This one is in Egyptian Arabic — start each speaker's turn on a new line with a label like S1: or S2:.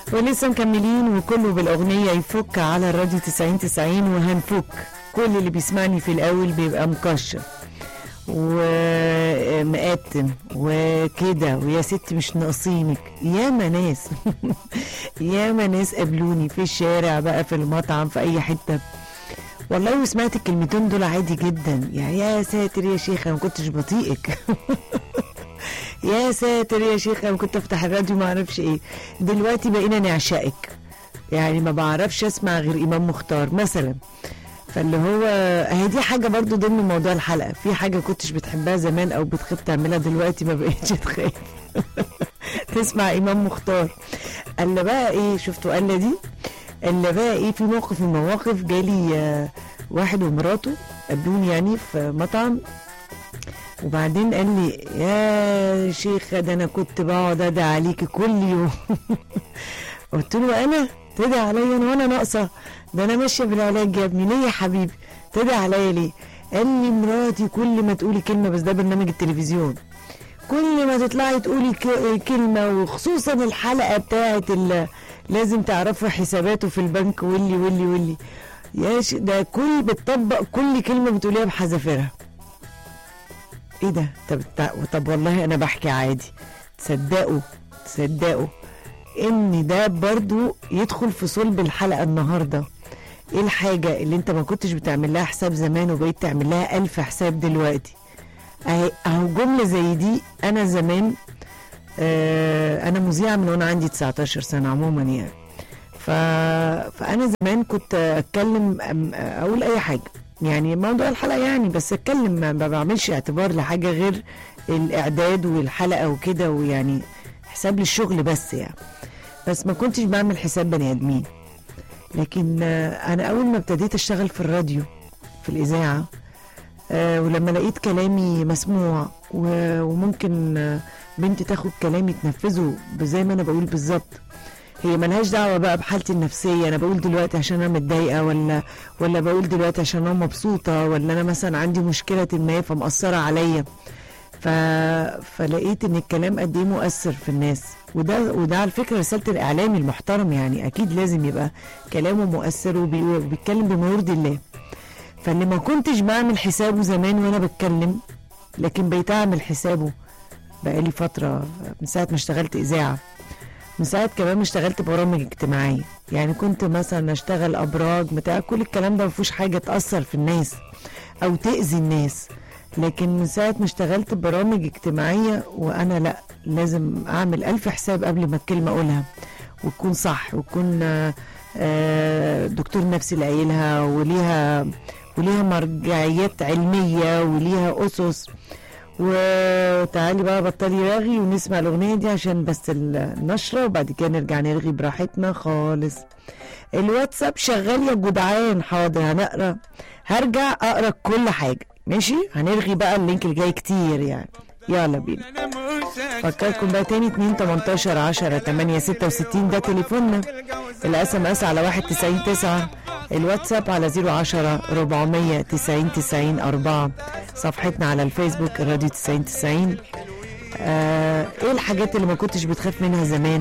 S1: ولسه مكملين وكله بالاغنيه يفك على الراديو 90 90 وهنفك كل اللي بيسمعني في الاول بيبقى مكشر ومقتم وكده ويا ست مش ناقصينك ياما ناس ياما ناس قابلوني في الشارع بقى في المطعم في اي حته والله وسمعت الكلمتين دول عادي جدا يعني يا ساتر يا شيخ انا ما كنتش بطيئك يا ساتر يا شيخ انا كنت افتح الراديو ما اعرفش ايه دلوقتي بقينا نعشقك يعني ما بعرفش اسمع غير امام مختار مثلا فاللي هو هي دي حاجه برضو ضمن موضوع الحلقه في حاجه كنتش بتحبها زمان او بتخاف تعملها دلوقتي ما بقتش تخاف تسمع امام مختار قال بقى ايه شفتوا قال دي اللي بقى ايه في موقف من المواقف جالي آه، واحد ومراته قابلوني يعني في مطعم وبعدين قال لي يا شيخ ده انا كنت بقعد ادعي عليكي كل يوم قلت له انا تدعي عليا انا وانا ناقصه ده انا ماشيه بالعلاج يا ابني ليه يا حبيبي تدعي عليا ليه قال لي مراتي كل ما تقولي كلمه بس ده برنامج التلفزيون كل ما تطلعي تقولي ك- كلمه وخصوصا الحلقه بتاعت ال- لازم تعرفوا حساباته في البنك واللي واللي واللي يا ش- ده كل بتطبق كل كلمه بتقوليها بحذافيرها ايه ده طب تع- طب والله انا بحكي عادي تصدقوا تصدقوا ان ده برضو يدخل في صلب الحلقه النهارده ايه الحاجه اللي انت ما كنتش بتعمل لها حساب زمان وبقيت تعمل لها الف حساب دلوقتي اهي اهو جمله زي دي انا زمان آه انا مذيعه من وانا عندي 19 سنه عموما يعني ف... فانا زمان كنت اتكلم أم- اقول اي حاجه يعني موضوع الحلقه يعني بس اتكلم ما ما بعملش اعتبار لحاجه غير الاعداد والحلقه وكده ويعني حساب للشغل بس يعني بس ما كنتش بعمل حساب بني ادمين لكن آه، انا اول ما ابتديت اشتغل في الراديو في الاذاعه آه، ولما لقيت كلامي مسموع و- وممكن آه، بنتي تاخد كلامي تنفذه زي ما انا بقول بالظبط هي ملهاش دعوه بقى بحالتي النفسيه انا بقول دلوقتي عشان انا متضايقه ولا ولا بقول دلوقتي عشان انا مبسوطه ولا انا مثلا عندي مشكله ما فمأثره عليا ف... فلقيت ان الكلام قد ايه مؤثر في الناس وده وده على فكره رساله الاعلامي المحترم يعني اكيد لازم يبقى كلامه مؤثر وبي... وبيتكلم بما يرضي الله فاللي ما كنتش بعمل حسابه زمان وانا بتكلم لكن بقيت اعمل حسابه بقالي فتره من ساعه ما اشتغلت اذاعه من ساعه كمان ما اشتغلت برامج اجتماعيه يعني كنت مثلا اشتغل ابراج بتاع كل الكلام ده ما فيهوش حاجه تاثر في الناس او تاذي الناس لكن من ساعه ما اشتغلت برامج اجتماعيه وانا لا لازم اعمل الف حساب قبل ما الكلمه اقولها وتكون صح وتكون آه، آه، دكتور نفسي اللي قايلها وليها وليها مرجعيات علميه وليها اسس وتعالي بقى بطلي رغي ونسمع الاغنيه دي عشان بس النشره وبعد كده نرجع نرغي براحتنا خالص الواتساب شغال يا جدعان حاضر هنقرا هرجع اقرا كل حاجه ماشي هنرغي بقى اللينك الجاي كتير يعني يلا بينا فكركم بقى تاني 2 18 10 8 66 ده تليفوننا الاس ام اس على 1 90 9 الواتساب على 010 400 90 90 4 صفحتنا على الفيسبوك الراديو 90 90 آه ايه الحاجات اللي ما كنتش بتخاف منها زمان